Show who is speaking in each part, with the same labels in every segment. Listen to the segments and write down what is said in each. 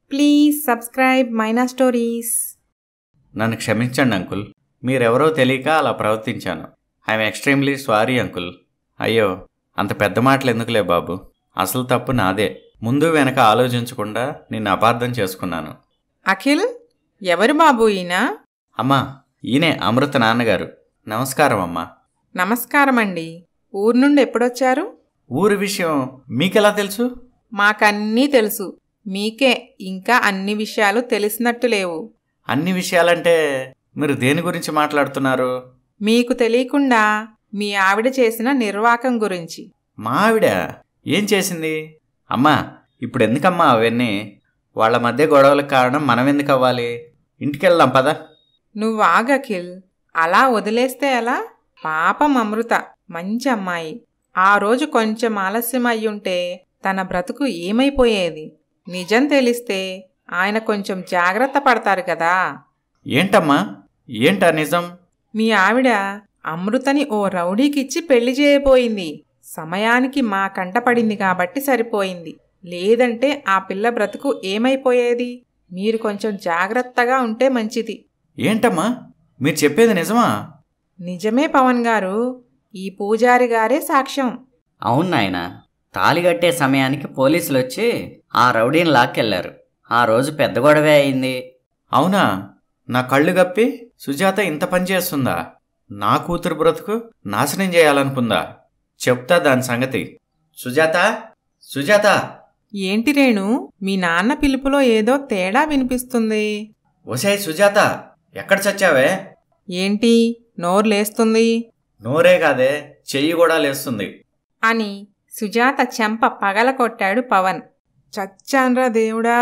Speaker 1: please subscribe Maina stories
Speaker 2: నన్ను క్షమించండి uncle మీరెవరో తెలియక అలా ప్రవర్తించాను ఐఎమ్ ఎక్స్ట్రీమ్లీ సారీ అంకుల్ అయ్యో అంత పెద్ద మాటలు ఎందుకులే బాబు అసలు తప్పు నాదే ముందు వెనక ఆలోచించకుండా నిన్ను అపార్థం చేసుకున్నాను
Speaker 1: అఖిల్ ఎవరు బాబు ఈయన
Speaker 2: అమ్మా ఈయనే అమృత నాన్నగారు నమస్కారం అమ్మా
Speaker 1: నమస్కారం అండి ఊరు నుండి ఎప్పుడొచ్చారు
Speaker 2: ఊరి విషయం మీకెలా తెలుసు
Speaker 1: మాకన్నీ తెలుసు మీకే ఇంకా అన్ని విషయాలు తెలిసినట్టు లేవు
Speaker 2: అన్ని విషయాలంటే మీరు దేని గురించి మాట్లాడుతున్నారు
Speaker 1: మీకు తెలియకుండా మీ ఆవిడ చేసిన నిర్వాకం గురించి
Speaker 2: మా ఆవిడ ఏం చేసింది అమ్మా ఇప్పుడు ఎందుకమ్మా అవన్నీ వాళ్ళ మధ్య గొడవలకు కారణం మనం ఎందుకు అవ్వాలి ఇంటికెళ్దాం పద
Speaker 1: నువ్వు ఆగఖిల్ అలా వదిలేస్తే ఎలా పాపం అమృత మంచి అమ్మాయి ఆ రోజు కొంచెం ఆలస్యం అయ్యుంటే తన బ్రతుకు ఏమైపోయేది నిజం తెలిస్తే ఆయన కొంచెం జాగ్రత్త పడతారు కదా
Speaker 2: ఏంటమ్మా ఏంటా నిజం
Speaker 1: మీ ఆవిడ అమృతని ఓ రౌడీకిచ్చి పెళ్లి చేయబోయింది సమయానికి మా కంట పడింది కాబట్టి సరిపోయింది లేదంటే ఆ పిల్ల బ్రతుకు ఏమైపోయేది మీరు కొంచెం జాగ్రత్తగా ఉంటే మంచిది
Speaker 2: ఏంటమ్మా మీరు చెప్పేది నిజమా
Speaker 1: నిజమే పవన్ గారు ఈ పూజారి గారే సాక్ష్యం
Speaker 3: అవును నాయన తాళిగట్టే సమయానికి పోలీసులు వచ్చి ఆ రౌడీని లాక్కెళ్లారు ఆ రోజు పెద్ద గొడవే అయింది
Speaker 2: అవునా నా కళ్ళు గప్పి సుజాత ఇంత పని చేస్తుందా నా కూతురు బ్రతుకు నాశనం చేయాలనుకుందా చెప్తా దాని సంగతి సుజాత సుజాత
Speaker 1: ఏంటి రేణు మీ నాన్న పిలుపులో ఏదో తేడా వినిపిస్తుంది
Speaker 2: ఒసేయ్ సుజాత ఎక్కడ చచ్చావే
Speaker 1: ఏంటి నోరు లేస్తుంది
Speaker 2: నోరే కాదే చెయ్యి కూడా లేస్తుంది
Speaker 1: అని సుజాత చెంప పగల కొట్టాడు పవన్ చచ్చాన్రా దేవుడా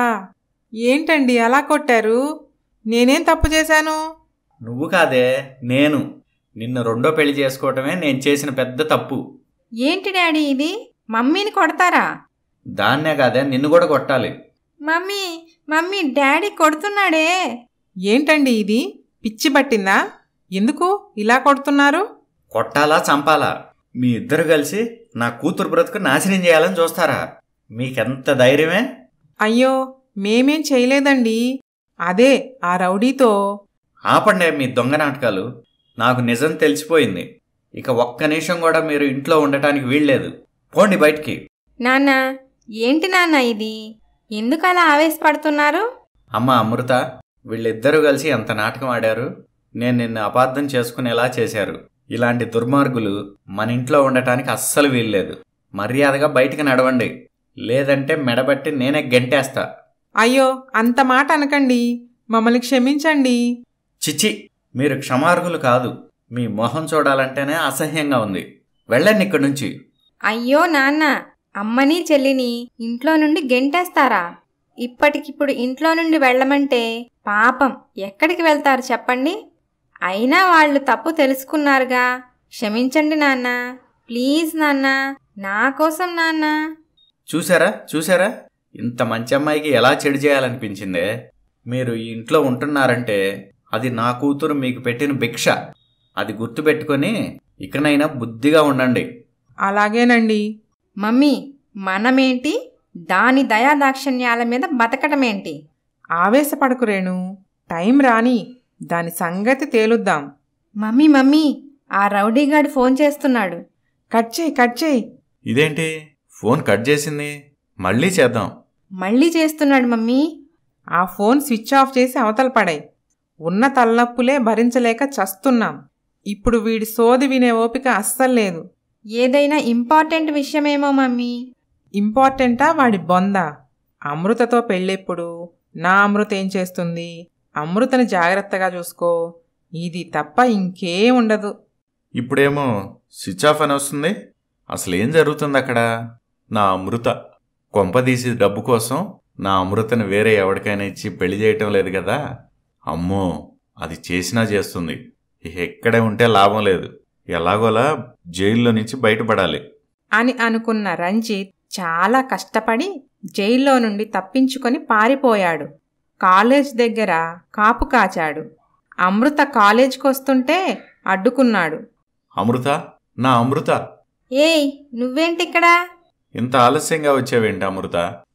Speaker 1: ఏంటండి అలా కొట్టారు నేనేం తప్పు చేశాను
Speaker 2: నువ్వు కాదే నేను నిన్ను రెండో పెళ్లి చేసుకోవటమే నేను చేసిన పెద్ద తప్పు
Speaker 4: ఏంటి డాడీ ఇది మమ్మీని కొడతారా
Speaker 2: దాన్నే కాదే నిన్ను కూడా కొట్టాలి
Speaker 4: మమ్మీ మమ్మీ డాడీ కొడుతున్నాడే
Speaker 1: ఏంటండి ఇది పిచ్చి పట్టిందా ఎందుకు ఇలా కొడుతున్నారు
Speaker 2: కొట్టాలా చంపాలా మీ ఇద్దరు కలిసి నా కూతురు బ్రతుకు నాశనం చేయాలని చూస్తారా మీకెంత ధైర్యమే
Speaker 1: అయ్యో మేమేం చేయలేదండి అదే ఆ రౌడీతో
Speaker 2: ఆపండే మీ దొంగ నాటకాలు నాకు నిజం తెలిసిపోయింది ఇక ఒక్క నిమిషం కూడా మీరు ఇంట్లో ఉండటానికి వీల్లేదు పోండి బయటికి
Speaker 4: నాన్న ఏంటి నాన్న ఇది ఎందుకు అలా ఆవేశపడుతున్నారు
Speaker 2: అమ్మ అమృత వీళ్ళిద్దరూ కలిసి ఎంత నాటకం ఆడారు నేను నిన్ను అపార్థం చేసుకునేలా చేశారు ఇలాంటి దుర్మార్గులు మన ఇంట్లో ఉండటానికి అస్సలు వీల్లేదు మర్యాదగా బయటికి నడవండి లేదంటే మెడబట్టి నేనే గెంటేస్తా
Speaker 1: అయ్యో అంత మాట అనకండి మమ్మల్ని క్షమించండి
Speaker 2: చిచి మీరు క్షమార్హులు కాదు మీ మొహం చూడాలంటేనే అసహ్యంగా ఉంది వెళ్ళండి ఇక్కడి నుంచి
Speaker 4: అయ్యో నాన్న అమ్మని చెల్లిని ఇంట్లో నుండి గెంటేస్తారా ఇప్పటికిప్పుడు ఇంట్లో నుండి వెళ్ళమంటే పాపం ఎక్కడికి వెళ్తారు చెప్పండి అయినా వాళ్ళు తప్పు తెలుసుకున్నారుగా క్షమించండి నాన్న ప్లీజ్ నాన్న నా కోసం నాన్న
Speaker 2: చూసారా చూసారా ఇంత మంచి అమ్మాయికి ఎలా చెడు చేయాలనిపించిందే మీరు ఈ ఇంట్లో ఉంటున్నారంటే అది నా కూతురు మీకు పెట్టిన భిక్ష అది గుర్తుపెట్టుకొని ఇకనైనా బుద్ధిగా ఉండండి
Speaker 1: అలాగేనండి
Speaker 4: మమ్మీ మనమేంటి దాని దయాదాక్షిణ్యాల మీద బతకటమేంటి
Speaker 1: ఆవేశపడకు రేణు టైం రాని దాని సంగతి తేలుద్దాం
Speaker 4: మమ్మీ మమ్మీ ఆ రౌడీగాడు ఫోన్ చేస్తున్నాడు
Speaker 1: కట్ చేయి కట్ చేయి
Speaker 2: ఇదేంటి ఫోన్ కట్ చేసింది మళ్ళీ చేద్దాం
Speaker 4: మళ్ళీ చేస్తున్నాడు మమ్మీ
Speaker 1: ఆ ఫోన్ స్విచ్ ఆఫ్ చేసి అవతల పడాయి ఉన్న తలనొప్పులే భరించలేక చస్తున్నాం ఇప్పుడు వీడి సోది వినే ఓపిక అస్సలు లేదు
Speaker 4: ఏదైనా ఇంపార్టెంట్ విషయమేమో మమ్మీ
Speaker 1: ఇంపార్టెంటా వాడి బొంద అమృతతో పెళ్ళెప్పుడు నా అమృత ఏం చేస్తుంది అమృతని జాగ్రత్తగా చూసుకో ఇది తప్ప ఇంకేం ఉండదు
Speaker 2: ఇప్పుడేమో స్విచ్ ఆఫ్ అని వస్తుంది అసలు ఏం జరుగుతుంది అక్కడ నా అమృత కొంపదీసి డబ్బు కోసం నా అమృతను వేరే ఎవరికైనా ఇచ్చి పెళ్లి చేయటం లేదు కదా అమ్మో అది చేసినా చేస్తుంది ఇక ఎక్కడే ఉంటే లాభం లేదు ఎలాగోలా జైల్లో నుంచి బయటపడాలి
Speaker 1: అని అనుకున్న రంజిత్ చాలా కష్టపడి జైల్లో నుండి తప్పించుకొని పారిపోయాడు కాలేజ్ దగ్గర కాపు కాచాడు అమృత కాలేజ్కొస్తుంటే అడ్డుకున్నాడు
Speaker 2: అమృత నా అమృత
Speaker 4: ఏయ్ నువ్వేంటిక్కడా
Speaker 2: ఇంత ఆలస్యంగా వచ్చావేంటి అమృత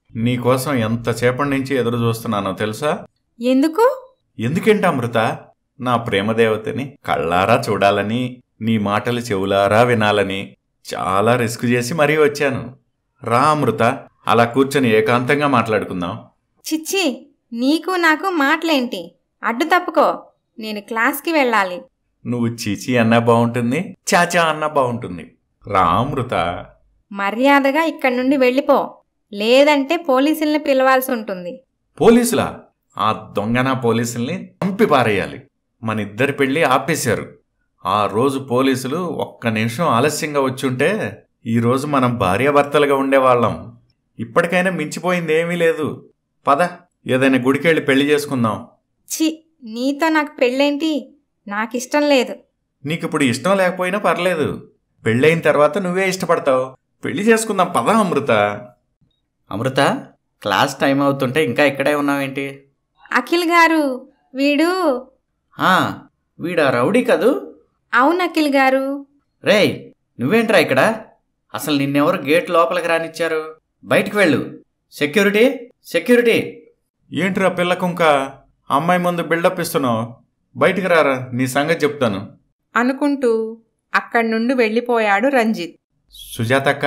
Speaker 2: నీకోసం ఎంతసేపటి నుంచి ఎదురు చూస్తున్నానో తెలుసా
Speaker 4: ఎందుకు
Speaker 2: ఎందుకేంటి అమృత నా ప్రేమదేవతని కళ్ళారా చూడాలని నీ మాటలు చెవులారా వినాలని చాలా రిస్క్ చేసి మరీ వచ్చాను రా అమృత అలా కూర్చొని ఏకాంతంగా మాట్లాడుకుందాం
Speaker 4: చిచ్చి నీకు నాకు మాటలేంటి అడ్డు తప్పుకో నేను క్లాస్కి వెళ్ళాలి
Speaker 2: నువ్వు చీచి అన్నా బాగుంటుంది చాచా అన్నా బాగుంటుంది రా అమృత
Speaker 4: మర్యాదగా ఇక్కడి నుండి వెళ్ళిపో లేదంటే పోలీసుల్ని పిలవాల్సి ఉంటుంది
Speaker 2: పోలీసులా ఆ దొంగన పోలీసుల్ని చంపి పారేయాలి మన ఇద్దరి పెళ్లి ఆపేశారు ఆ రోజు పోలీసులు ఒక్క నిమిషం ఆలస్యంగా వచ్చుంటే ఈ రోజు మనం భార్యాభర్తలుగా ఉండేవాళ్ళం ఇప్పటికైనా మించిపోయింది ఏమీ లేదు పద ఏదైనా గుడికెళ్ళి పెళ్లి చేసుకుందాం
Speaker 4: చి నీతో నాకు పెళ్ళేంటి నాకిష్టం లేదు
Speaker 2: నీకిప్పుడు ఇష్టం లేకపోయినా పర్లేదు పెళ్ళైన తర్వాత నువ్వే ఇష్టపడతావు పెళ్లి చేసుకుందాం పద అమృత
Speaker 3: అమృత క్లాస్ టైం అవుతుంటే ఇంకా ఇక్కడే ఉన్నావేంటి
Speaker 4: అఖిల్ గారు వీడు
Speaker 3: ఆ, వీడా రౌడీ కదూ
Speaker 4: అవును అఖిల్ గారు
Speaker 3: రేయ్ నువ్వేంట్రా ఇక్కడ అసలు నిన్నెవరు గేట్ లోపలికి రానిచ్చారు బయటికి వెళ్ళు సెక్యూరిటీ సెక్యూరిటీ
Speaker 2: ఏంట్రా పిల్ల కుంక అమ్మాయి ముందు బిల్డప్ ఇస్తున్నావు బయటికి రారా నీ సంగతి చెప్తాను
Speaker 1: అనుకుంటూ అక్కడి నుండి వెళ్ళిపోయాడు రంజిత్
Speaker 2: సుజాతక్క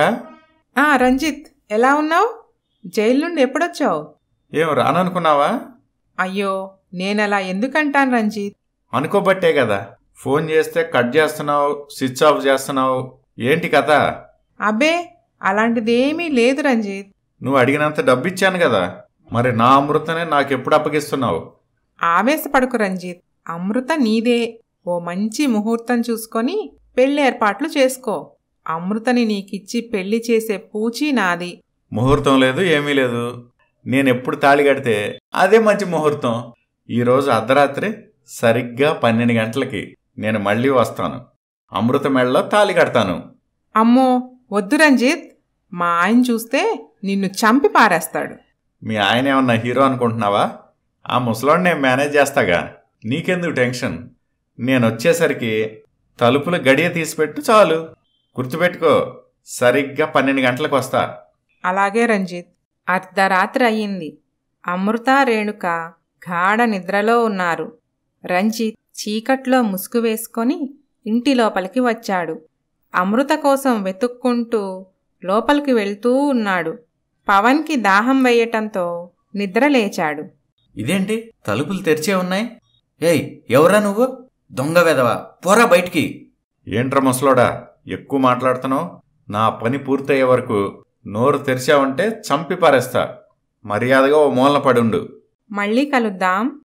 Speaker 1: ఆ రంజిత్ ఎలా ఉన్నావు జైలు నుండి ఎప్పుడొచ్చావు
Speaker 2: ఏం రాననుకున్నావా
Speaker 1: అయ్యో నేనలా ఎందుకంటాను రంజిత్
Speaker 2: అనుకోబట్టే కదా ఫోన్ చేస్తే కట్ చేస్తున్నావు స్విచ్ ఆఫ్ చేస్తున్నావు ఏంటి కథ
Speaker 1: అబ్బే అలాంటిదేమీ లేదు రంజిత్
Speaker 2: నువ్వు అడిగినంత డబ్బు ఇచ్చాను కదా మరి నా అమృతనే నాకెప్పుడు అప్పగిస్తున్నావు
Speaker 1: ఆవేశపడకు రంజిత్ అమృత నీదే ఓ మంచి ముహూర్తం చూసుకొని పెళ్లి ఏర్పాట్లు చేసుకో అమృతని నీకిచ్చి పెళ్లి చేసే పూచి నాది
Speaker 2: ముహూర్తం లేదు ఏమీ లేదు నేను ఎప్పుడు తాళి కడితే అదే మంచి ముహూర్తం ఈరోజు అర్ధరాత్రి సరిగ్గా పన్నెండు గంటలకి నేను మళ్ళీ వస్తాను అమృత మెడలో తాళి కడతాను
Speaker 1: అమ్మో వద్దు రంజిత్ మా ఆయన చూస్తే నిన్ను చంపి పారేస్తాడు
Speaker 2: మీ ఆయన ఏమన్నా హీరో అనుకుంటున్నావా ఆ ముసలోడిని నేను మేనేజ్ చేస్తాగా నీకెందుకు టెన్షన్ నేను వచ్చేసరికి తలుపుల గడియ తీసిపెట్టు చాలు గుర్తుపెట్టుకో సరిగ్గా పన్నెండు గంటలకు వస్తా
Speaker 1: అలాగే రంజిత్ అర్ధరాత్రి అయ్యింది అమృత రేణుక గాఢ నిద్రలో ఉన్నారు రంజిత్ చీకట్లో ముసుగు వేసుకొని ఇంటి లోపలికి వచ్చాడు అమృత కోసం వెతుక్కుంటూ లోపలికి వెళ్తూ ఉన్నాడు పవన్కి దాహం వేయటంతో నిద్ర లేచాడు
Speaker 3: ఇదేంటి తలుపులు తెరిచే ఉన్నాయి ఏయ్ ఎవరా నువ్వు దొంగ వెదవా పోరా బయటికి
Speaker 2: ఏంట్రా ముసలోడా ఎక్కువ మాట్లాడుతున్నావు నా పని పూర్తయ్యే వరకు నోరు తెరిచావంటే చంపి పారేస్తా మర్యాదగా ఓ మూలన పడుండు
Speaker 1: మళ్ళీ కలుద్దాం